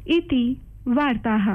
इति वार्ताः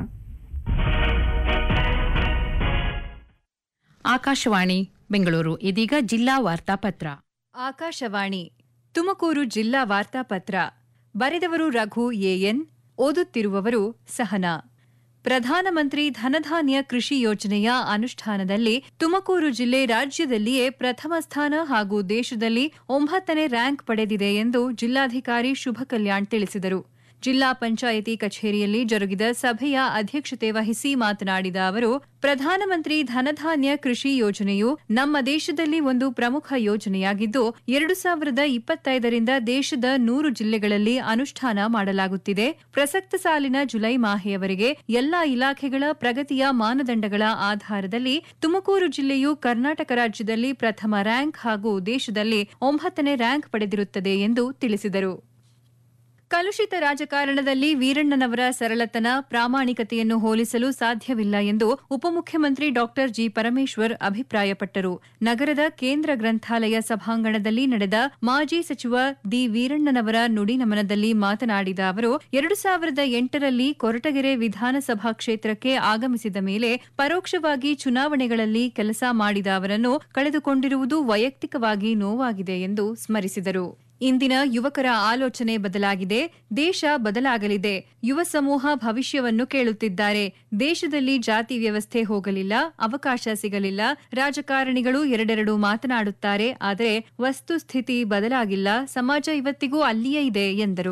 ಆಕಾಶವಾಣಿ ಬೆಂಗಳೂರು ಇದೀಗ ಜಿಲ್ಲಾ ವಾರ್ತಾಪತ್ರ ಆಕಾಶವಾಣಿ ತುಮಕೂರು ಜಿಲ್ಲಾ ವಾರ್ತಾಪತ್ರ ಬರೆದವರು ರಘು ಎಎನ್ ಓದುತ್ತಿರುವವರು ಸಹನಾ ಪ್ರಧಾನಮಂತ್ರಿ ಧನಧಾನ್ಯ ಕೃಷಿ ಯೋಜನೆಯ ಅನುಷ್ಠಾನದಲ್ಲಿ ತುಮಕೂರು ಜಿಲ್ಲೆ ರಾಜ್ಯದಲ್ಲಿಯೇ ಪ್ರಥಮ ಸ್ಥಾನ ಹಾಗೂ ದೇಶದಲ್ಲಿ ಒಂಬತ್ತನೇ ರ್ಯಾಂಕ್ ಪಡೆದಿದೆ ಎಂದು ಜಿಲ್ಲಾಧಿಕಾರಿ ಶುಭ ಕಲ್ಯಾಣ್ ತಿಳಿಸಿದರು ಜಿಲ್ಲಾ ಪಂಚಾಯಿತಿ ಕಚೇರಿಯಲ್ಲಿ ಜರುಗಿದ ಸಭೆಯ ಅಧ್ಯಕ್ಷತೆ ವಹಿಸಿ ಮಾತನಾಡಿದ ಅವರು ಪ್ರಧಾನಮಂತ್ರಿ ಧನಧಾನ್ಯ ಕೃಷಿ ಯೋಜನೆಯು ನಮ್ಮ ದೇಶದಲ್ಲಿ ಒಂದು ಪ್ರಮುಖ ಯೋಜನೆಯಾಗಿದ್ದು ಎರಡು ಸಾವಿರದ ಇಪ್ಪತ್ತೈದರಿಂದ ದೇಶದ ನೂರು ಜಿಲ್ಲೆಗಳಲ್ಲಿ ಅನುಷ್ಠಾನ ಮಾಡಲಾಗುತ್ತಿದೆ ಪ್ರಸಕ್ತ ಸಾಲಿನ ಜುಲೈ ಮಾಹೆಯವರೆಗೆ ಎಲ್ಲಾ ಇಲಾಖೆಗಳ ಪ್ರಗತಿಯ ಮಾನದಂಡಗಳ ಆಧಾರದಲ್ಲಿ ತುಮಕೂರು ಜಿಲ್ಲೆಯು ಕರ್ನಾಟಕ ರಾಜ್ಯದಲ್ಲಿ ಪ್ರಥಮ ರ್ಯಾಂಕ್ ಹಾಗೂ ದೇಶದಲ್ಲಿ ಒಂಬತ್ತನೇ ರ್ಯಾಂಕ್ ಪಡೆದಿರುತ್ತದೆ ಎಂದು ತಿಳಿಸಿದರು ಕಲುಷಿತ ರಾಜಕಾರಣದಲ್ಲಿ ವೀರಣ್ಣನವರ ಸರಳತನ ಪ್ರಾಮಾಣಿಕತೆಯನ್ನು ಹೋಲಿಸಲು ಸಾಧ್ಯವಿಲ್ಲ ಎಂದು ಉಪಮುಖ್ಯಮಂತ್ರಿ ಡಾಕ್ಟರ್ ಜಿ ಪರಮೇಶ್ವರ್ ಅಭಿಪ್ರಾಯಪಟ್ಟರು ನಗರದ ಕೇಂದ್ರ ಗ್ರಂಥಾಲಯ ಸಭಾಂಗಣದಲ್ಲಿ ನಡೆದ ಮಾಜಿ ಸಚಿವ ದಿ ವೀರಣ್ಣನವರ ನುಡಿ ನಮನದಲ್ಲಿ ಮಾತನಾಡಿದ ಅವರು ಎರಡು ಸಾವಿರದ ಎಂಟರಲ್ಲಿ ಕೊರಟಗೆರೆ ವಿಧಾನಸಭಾ ಕ್ಷೇತ್ರಕ್ಕೆ ಆಗಮಿಸಿದ ಮೇಲೆ ಪರೋಕ್ಷವಾಗಿ ಚುನಾವಣೆಗಳಲ್ಲಿ ಕೆಲಸ ಮಾಡಿದ ಅವರನ್ನು ಕಳೆದುಕೊಂಡಿರುವುದು ವೈಯಕ್ತಿಕವಾಗಿ ನೋವಾಗಿದೆ ಎಂದು ಸ್ಮರಿಸಿದರು ಇಂದಿನ ಯುವಕರ ಆಲೋಚನೆ ಬದಲಾಗಿದೆ ದೇಶ ಬದಲಾಗಲಿದೆ ಯುವ ಸಮೂಹ ಭವಿಷ್ಯವನ್ನು ಕೇಳುತ್ತಿದ್ದಾರೆ ದೇಶದಲ್ಲಿ ಜಾತಿ ವ್ಯವಸ್ಥೆ ಹೋಗಲಿಲ್ಲ ಅವಕಾಶ ಸಿಗಲಿಲ್ಲ ರಾಜಕಾರಣಿಗಳು ಎರಡೆರಡು ಮಾತನಾಡುತ್ತಾರೆ ಆದರೆ ವಸ್ತುಸ್ಥಿತಿ ಬದಲಾಗಿಲ್ಲ ಸಮಾಜ ಇವತ್ತಿಗೂ ಅಲ್ಲಿಯೇ ಇದೆ ಎಂದರು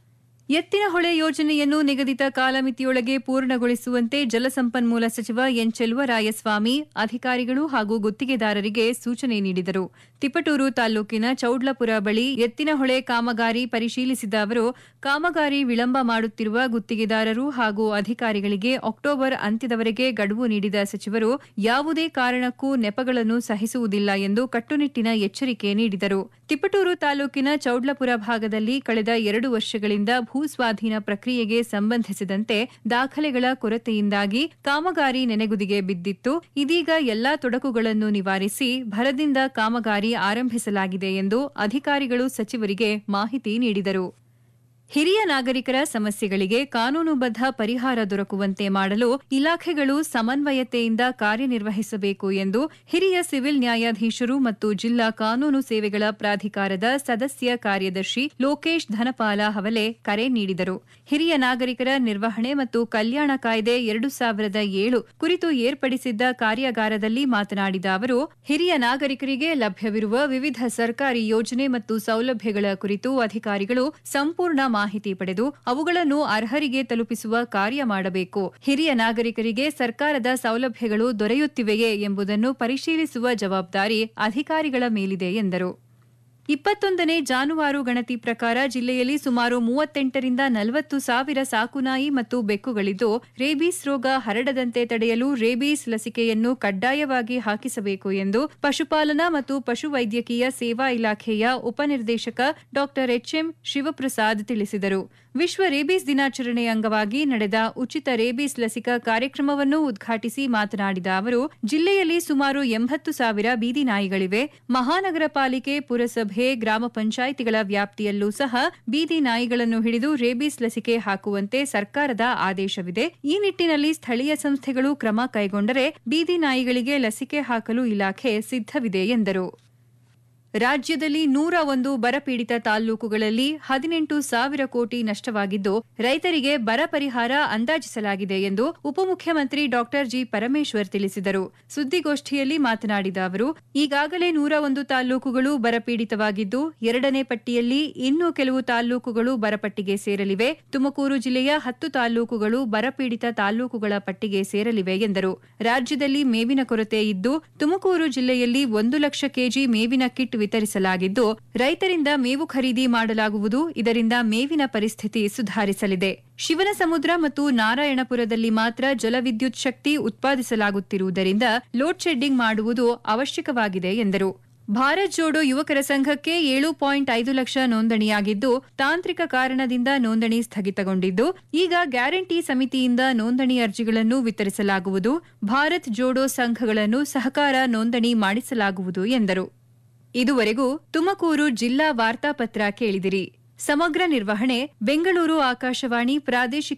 ಎತ್ತಿನಹೊಳೆ ಯೋಜನೆಯನ್ನು ನಿಗದಿತ ಕಾಲಮಿತಿಯೊಳಗೆ ಪೂರ್ಣಗೊಳಿಸುವಂತೆ ಜಲಸಂಪನ್ಮೂಲ ಸಚಿವ ಎನ್ ಚೆಲುವರಾಯಸ್ವಾಮಿ ಅಧಿಕಾರಿಗಳು ಹಾಗೂ ಗುತ್ತಿಗೆದಾರರಿಗೆ ಸೂಚನೆ ನೀಡಿದರು ತಿಪಟೂರು ತಾಲೂಕಿನ ಚೌಡ್ಲಪುರ ಬಳಿ ಎತ್ತಿನಹೊಳೆ ಕಾಮಗಾರಿ ಪರಿಶೀಲಿಸಿದ ಅವರು ಕಾಮಗಾರಿ ವಿಳಂಬ ಮಾಡುತ್ತಿರುವ ಗುತ್ತಿಗೆದಾರರು ಹಾಗೂ ಅಧಿಕಾರಿಗಳಿಗೆ ಅಕ್ಟೋಬರ್ ಅಂತ್ಯದವರೆಗೆ ಗಡುವು ನೀಡಿದ ಸಚಿವರು ಯಾವುದೇ ಕಾರಣಕ್ಕೂ ನೆಪಗಳನ್ನು ಸಹಿಸುವುದಿಲ್ಲ ಎಂದು ಕಟ್ಟುನಿಟ್ಟಿನ ಎಚ್ಚರಿಕೆ ನೀಡಿದರು ತಿಪಟೂರು ತಾಲೂಕಿನ ಚೌಡ್ಲಪುರ ಭಾಗದಲ್ಲಿ ಕಳೆದ ಎರಡು ವರ್ಷಗಳಿಂದ ಭೂಸ್ವಾಧೀನ ಪ್ರಕ್ರಿಯೆಗೆ ಸಂಬಂಧಿಸಿದಂತೆ ದಾಖಲೆಗಳ ಕೊರತೆಯಿಂದಾಗಿ ಕಾಮಗಾರಿ ನೆನೆಗುದಿಗೆ ಬಿದ್ದಿತ್ತು ಇದೀಗ ಎಲ್ಲಾ ತೊಡಕುಗಳನ್ನು ನಿವಾರಿಸಿ ಭರದಿಂದ ಕಾಮಗಾರಿ ಆರಂಭಿಸಲಾಗಿದೆ ಎಂದು ಅಧಿಕಾರಿಗಳು ಸಚಿವರಿಗೆ ಮಾಹಿತಿ ನೀಡಿದರು ಹಿರಿಯ ನಾಗರಿಕರ ಸಮಸ್ಯೆಗಳಿಗೆ ಕಾನೂನುಬದ್ಧ ಪರಿಹಾರ ದೊರಕುವಂತೆ ಮಾಡಲು ಇಲಾಖೆಗಳು ಸಮನ್ವಯತೆಯಿಂದ ಕಾರ್ಯನಿರ್ವಹಿಸಬೇಕು ಎಂದು ಹಿರಿಯ ಸಿವಿಲ್ ನ್ಯಾಯಾಧೀಶರು ಮತ್ತು ಜಿಲ್ಲಾ ಕಾನೂನು ಸೇವೆಗಳ ಪ್ರಾಧಿಕಾರದ ಸದಸ್ಯ ಕಾರ್ಯದರ್ಶಿ ಲೋಕೇಶ್ ಧನಪಾಲ ಹವಲೆ ಕರೆ ನೀಡಿದರು ಹಿರಿಯ ನಾಗರಿಕರ ನಿರ್ವಹಣೆ ಮತ್ತು ಕಲ್ಯಾಣ ಕಾಯ್ದೆ ಎರಡು ಸಾವಿರದ ಏಳು ಕುರಿತು ಏರ್ಪಡಿಸಿದ್ದ ಕಾರ್ಯಾಗಾರದಲ್ಲಿ ಮಾತನಾಡಿದ ಅವರು ಹಿರಿಯ ನಾಗರಿಕರಿಗೆ ಲಭ್ಯವಿರುವ ವಿವಿಧ ಸರ್ಕಾರಿ ಯೋಜನೆ ಮತ್ತು ಸೌಲಭ್ಯಗಳ ಕುರಿತು ಅಧಿಕಾರಿಗಳು ಸಂಪೂರ್ಣ ಮಾಹಿತಿ ಪಡೆದು ಅವುಗಳನ್ನು ಅರ್ಹರಿಗೆ ತಲುಪಿಸುವ ಕಾರ್ಯ ಮಾಡಬೇಕು ಹಿರಿಯ ನಾಗರಿಕರಿಗೆ ಸರ್ಕಾರದ ಸೌಲಭ್ಯಗಳು ದೊರೆಯುತ್ತಿವೆಯೇ ಎಂಬುದನ್ನು ಪರಿಶೀಲಿಸುವ ಜವಾಬ್ದಾರಿ ಅಧಿಕಾರಿಗಳ ಮೇಲಿದೆ ಎಂದರು ಇಪ್ಪತ್ತೊಂದನೇ ಜಾನುವಾರು ಗಣತಿ ಪ್ರಕಾರ ಜಿಲ್ಲೆಯಲ್ಲಿ ಸುಮಾರು ಮೂವತ್ತೆಂಟರಿಂದ ನಲವತ್ತು ಸಾವಿರ ಸಾಕುನಾಯಿ ಮತ್ತು ಬೆಕ್ಕುಗಳಿದ್ದು ರೇಬೀಸ್ ರೋಗ ಹರಡದಂತೆ ತಡೆಯಲು ರೇಬೀಸ್ ಲಸಿಕೆಯನ್ನು ಕಡ್ಡಾಯವಾಗಿ ಹಾಕಿಸಬೇಕು ಎಂದು ಪಶುಪಾಲನಾ ಮತ್ತು ಪಶುವೈದ್ಯಕೀಯ ಸೇವಾ ಇಲಾಖೆಯ ಉಪನಿರ್ದೇಶಕ ಡಾ ಎಚ್ಎಂ ಶಿವಪ್ರಸಾದ್ ತಿಳಿಸಿದರು ವಿಶ್ವ ರೇಬೀಸ್ ದಿನಾಚರಣೆ ಅಂಗವಾಗಿ ನಡೆದ ಉಚಿತ ರೇಬೀಸ್ ಲಸಿಕಾ ಕಾರ್ಯಕ್ರಮವನ್ನು ಉದ್ಘಾಟಿಸಿ ಮಾತನಾಡಿದ ಅವರು ಜಿಲ್ಲೆಯಲ್ಲಿ ಸುಮಾರು ಎಂಬತ್ತು ಸಾವಿರ ಬೀದಿ ನಾಯಿಗಳಿವೆ ಮಹಾನಗರ ಪಾಲಿಕೆ ಪುರಸಭೆ ಗ್ರಾಮ ಪಂಚಾಯಿತಿಗಳ ವ್ಯಾಪ್ತಿಯಲ್ಲೂ ಸಹ ಬೀದಿ ನಾಯಿಗಳನ್ನು ಹಿಡಿದು ರೇಬೀಸ್ ಲಸಿಕೆ ಹಾಕುವಂತೆ ಸರ್ಕಾರದ ಆದೇಶವಿದೆ ಈ ನಿಟ್ಟಿನಲ್ಲಿ ಸ್ಥಳೀಯ ಸಂಸ್ಥೆಗಳು ಕ್ರಮ ಕೈಗೊಂಡರೆ ಬೀದಿ ನಾಯಿಗಳಿಗೆ ಲಸಿಕೆ ಹಾಕಲು ಇಲಾಖೆ ಸಿದ್ಧವಿದೆ ಎಂದರು ರಾಜ್ಯದಲ್ಲಿ ನೂರ ಒಂದು ಬರಪೀಡಿತ ತಾಲ್ಲೂಕುಗಳಲ್ಲಿ ಹದಿನೆಂಟು ಸಾವಿರ ಕೋಟಿ ನಷ್ಟವಾಗಿದ್ದು ರೈತರಿಗೆ ಬರ ಪರಿಹಾರ ಅಂದಾಜಿಸಲಾಗಿದೆ ಎಂದು ಉಪಮುಖ್ಯಮಂತ್ರಿ ಡಾಕ್ಟರ್ ಜಿ ಪರಮೇಶ್ವರ್ ತಿಳಿಸಿದರು ಸುದ್ದಿಗೋಷ್ಠಿಯಲ್ಲಿ ಮಾತನಾಡಿದ ಅವರು ಈಗಾಗಲೇ ನೂರ ಒಂದು ತಾಲ್ಲೂಕುಗಳು ಬರಪೀಡಿತವಾಗಿದ್ದು ಎರಡನೇ ಪಟ್ಟಿಯಲ್ಲಿ ಇನ್ನೂ ಕೆಲವು ತಾಲ್ಲೂಕುಗಳು ಬರಪಟ್ಟಿಗೆ ಸೇರಲಿವೆ ತುಮಕೂರು ಜಿಲ್ಲೆಯ ಹತ್ತು ತಾಲ್ಲೂಕುಗಳು ಬರಪೀಡಿತ ತಾಲ್ಲೂಕುಗಳ ಪಟ್ಟಿಗೆ ಸೇರಲಿವೆ ಎಂದರು ರಾಜ್ಯದಲ್ಲಿ ಮೇವಿನ ಕೊರತೆ ಇದ್ದು ತುಮಕೂರು ಜಿಲ್ಲೆಯಲ್ಲಿ ಒಂದು ಲಕ್ಷ ಕೆಜಿ ಮೇವಿನ ಕಿಟ್ ವಿತರಿಸಲಾಗಿದ್ದು ರೈತರಿಂದ ಮೇವು ಖರೀದಿ ಮಾಡಲಾಗುವುದು ಇದರಿಂದ ಮೇವಿನ ಪರಿಸ್ಥಿತಿ ಸುಧಾರಿಸಲಿದೆ ಶಿವನಸಮುದ್ರ ಮತ್ತು ನಾರಾಯಣಪುರದಲ್ಲಿ ಮಾತ್ರ ಜಲವಿದ್ಯುತ್ ಶಕ್ತಿ ಉತ್ಪಾದಿಸಲಾಗುತ್ತಿರುವುದರಿಂದ ಲೋಡ್ ಶೆಡ್ಡಿಂಗ್ ಮಾಡುವುದು ಅವಶ್ಯಕವಾಗಿದೆ ಎಂದರು ಭಾರತ್ ಜೋಡೋ ಯುವಕರ ಸಂಘಕ್ಕೆ ಏಳು ಪಾಯಿಂಟ್ ಐದು ಲಕ್ಷ ನೋಂದಣಿಯಾಗಿದ್ದು ತಾಂತ್ರಿಕ ಕಾರಣದಿಂದ ನೋಂದಣಿ ಸ್ಥಗಿತಗೊಂಡಿದ್ದು ಈಗ ಗ್ಯಾರಂಟಿ ಸಮಿತಿಯಿಂದ ನೋಂದಣಿ ಅರ್ಜಿಗಳನ್ನು ವಿತರಿಸಲಾಗುವುದು ಭಾರತ್ ಜೋಡೋ ಸಂಘಗಳನ್ನು ಸಹಕಾರ ನೋಂದಣಿ ಮಾಡಿಸಲಾಗುವುದು ಎಂದರು ಇದುವರೆಗೂ ತುಮಕೂರು ಜಿಲ್ಲಾ ವಾರ್ತಾಪತ್ರ ಕೇಳಿದಿರಿ ಸಮಗ್ರ ನಿರ್ವಹಣೆ ಬೆಂಗಳೂರು ಆಕಾಶವಾಣಿ ಪ್ರಾದೇಶಿಕ